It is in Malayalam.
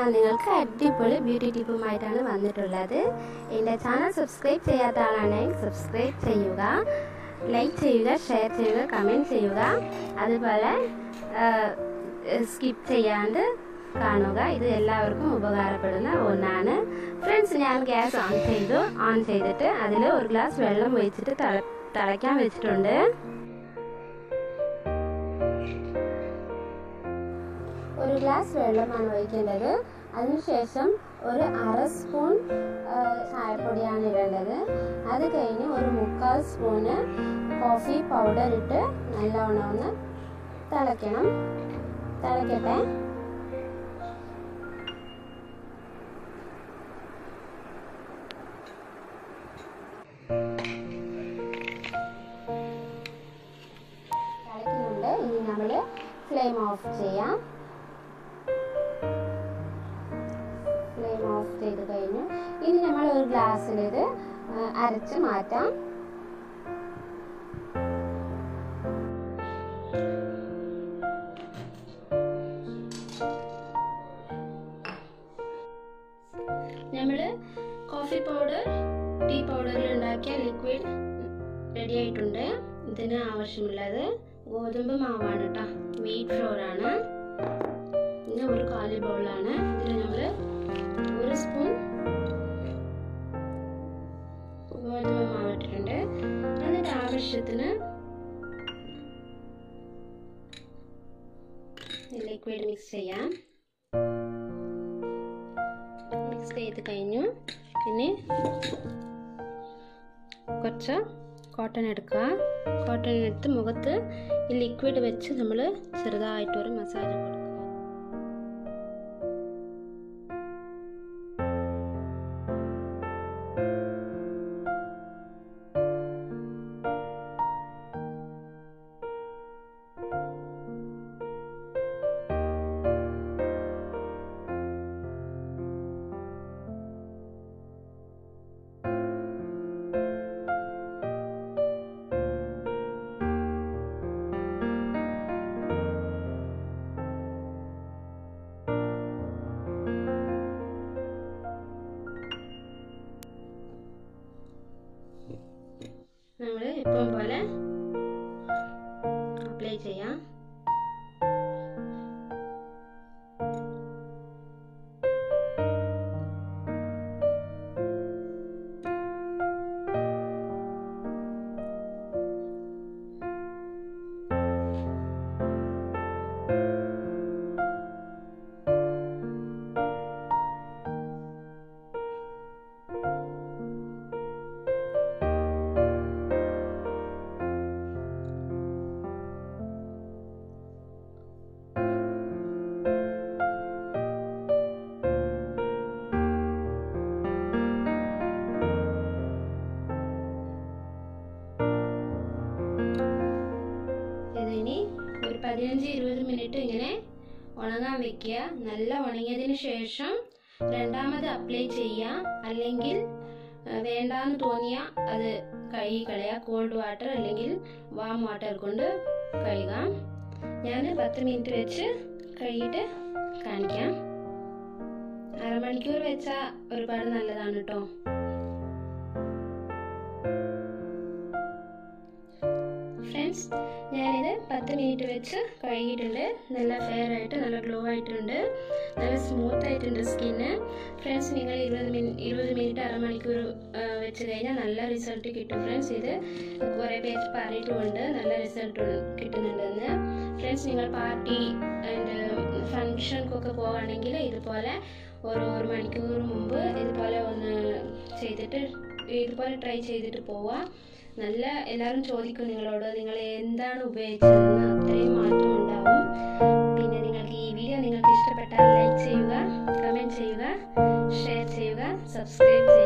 ഞാൻ നിങ്ങൾക്ക് അടിപൊളി ബ്യൂട്ടി ടിപ്പുമായിട്ടാണ് വന്നിട്ടുള്ളത് എൻ്റെ ചാനൽ സബ്സ്ക്രൈബ് ചെയ്യാത്ത ആളാണെങ്കിൽ സബ്സ്ക്രൈബ് ചെയ്യുക ലൈക്ക് ചെയ്യുക ഷെയർ ചെയ്യുക കമൻറ്റ് ചെയ്യുക അതുപോലെ സ്കിപ്പ് ചെയ്യാണ്ട് കാണുക ഇത് എല്ലാവർക്കും ഉപകാരപ്പെടുന്ന ഒന്നാണ് ഫ്രണ്ട്സ് ഞാൻ ഗ്യാസ് ഓൺ ചെയ്തു ഓൺ ചെയ്തിട്ട് അതിൽ ഒരു ഗ്ലാസ് വെള്ളം ഒഴിച്ചിട്ട് തിള തിളയ്ക്കാൻ വെച്ചിട്ടുണ്ട് ഒരു ഗ്ലാസ് വെള്ളമാണ് ഒഴിക്കേണ്ടത് അതിനുശേഷം ഒരു അര സ്പൂൺ ചായപ്പൊടിയാണ് ഇടേണ്ടത് അത് കഴിഞ്ഞ് ഒരു മുക്കാൽ സ്പൂണ് കോഫി പൗഡർ ഇട്ട് നല്ലവണ്ണം ഒന്ന് തിളയ്ക്കണം തിളയ്ക്കട്ടെ തിളയ്ക്കുന്നുണ്ട് ഇനി നമ്മൾ ഫ്ലെയിം ഓഫ് ചെയ്യാം ഫ്ലെയിം ഓഫ് ചെയ്ത് കഴിഞ്ഞു ഇനി നമ്മൾ ഒരു ഗ്ലാസ്സിൽ ഇത് അരച്ച് മാറ്റാം നമ്മൾ കോഫി പൗഡർ ടീ പൗഡറിൽ ഉണ്ടാക്കിയ ലിക്വിഡ് റെഡി ആയിട്ടുണ്ട് ഇതിന് ആവശ്യമുള്ളത് ഗോതമ്പ് മാവാണ് കേട്ടോ വീറ്റ് ഫ്ലോർ ആണ് പിന്നെ ഒരു കാലി ബൗളാണ് ഇതിൽ നമ്മൾ ഒരു സ്പൂൺ ഗോതമ്പ് മാവ് ഇട്ടിട്ടുണ്ട് എന്നിട്ട് ആവശ്യത്തിന് ലിക്വിഡ് മിക്സ് ചെയ്യാം മിക്സ് ചെയ്ത് കഴിഞ്ഞു പിന്നെ കുറച്ച് കോട്ടൺ എടുക്കുക കോട്ടൺ എടുത്ത് മുഖത്ത് ഈ ലിക്വിഡ് വെച്ച് നമ്മൾ ചെറുതായിട്ടൊരു മസാജ് കൊടുക്കുക നമ്മൾ ഇപ്പം പോലെ അപ്ലൈ ചെയ്യാം ഇതിനി ഒരു പതിനഞ്ച് ഇരുപത് മിനിറ്റ് ഇങ്ങനെ ഉണങ്ങാൻ വെക്കുക നല്ല ഉണങ്ങിയതിന് ശേഷം രണ്ടാമത് അപ്ലൈ ചെയ്യുക അല്ലെങ്കിൽ വേണ്ടാന്ന് തോന്നിയ അത് കഴുകി കളയുക കോൾഡ് വാട്ടർ അല്ലെങ്കിൽ വാം വാട്ടർ കൊണ്ട് കഴുകാം ഞാൻ പത്ത് മിനിറ്റ് വെച്ച് കഴുകിയിട്ട് കാണിക്കാം അരമണിക്കൂർ വെച്ചാൽ ഒരുപാട് നല്ലതാണ് കേട്ടോ ഫ്രണ്ട്സ് ഞാനിത് പത്ത് മിനിറ്റ് വെച്ച് കഴുകിയിട്ടുണ്ട് നല്ല ഫെയർ ആയിട്ട് നല്ല ഗ്ലോ ആയിട്ടുണ്ട് നല്ല സ്മൂത്ത് ആയിട്ടുണ്ട് സ്കിന്ന് ഫ്രണ്ട്സ് നിങ്ങൾ ഇരുപത് മിനിറ്റ് ഇരുപത് മിനിറ്റ് അരമണിക്കൂർ വെച്ച് കഴിഞ്ഞാൽ നല്ല റിസൾട്ട് കിട്ടും ഫ്രണ്ട്സ് ഇത് കുറേ പേര് പറഞ്ഞിട്ടുമുണ്ട് നല്ല റിസൾട്ട് കിട്ടുന്നുണ്ടെന്ന് ഫ്രണ്ട്സ് നിങ്ങൾ പാർട്ടി ആൻഡ് ഫങ്ഷൻക്കൊക്കെ പോവുകയാണെങ്കിൽ ഇതുപോലെ ഒരു ഒരു മണിക്കൂർ മുമ്പ് ഇതുപോലെ ഒന്ന് ചെയ്തിട്ട് ഇതുപോലെ ട്രൈ ചെയ്തിട്ട് പോവുക നല്ല എല്ലാവരും ചോദിക്കും നിങ്ങളോട് നിങ്ങൾ എന്താണ് ഉപയോഗിച്ചതെന്ന് അത്രയും മാറ്റം ഉണ്ടാവും പിന്നെ നിങ്ങൾക്ക് ഈ വീഡിയോ നിങ്ങൾക്ക് ഇഷ്ടപ്പെട്ടാൽ ലൈക്ക് ചെയ്യുക കമൻറ്റ് ചെയ്യുക ഷെയർ ചെയ്യുക സബ്സ്ക്രൈബ് ചെയ്യുക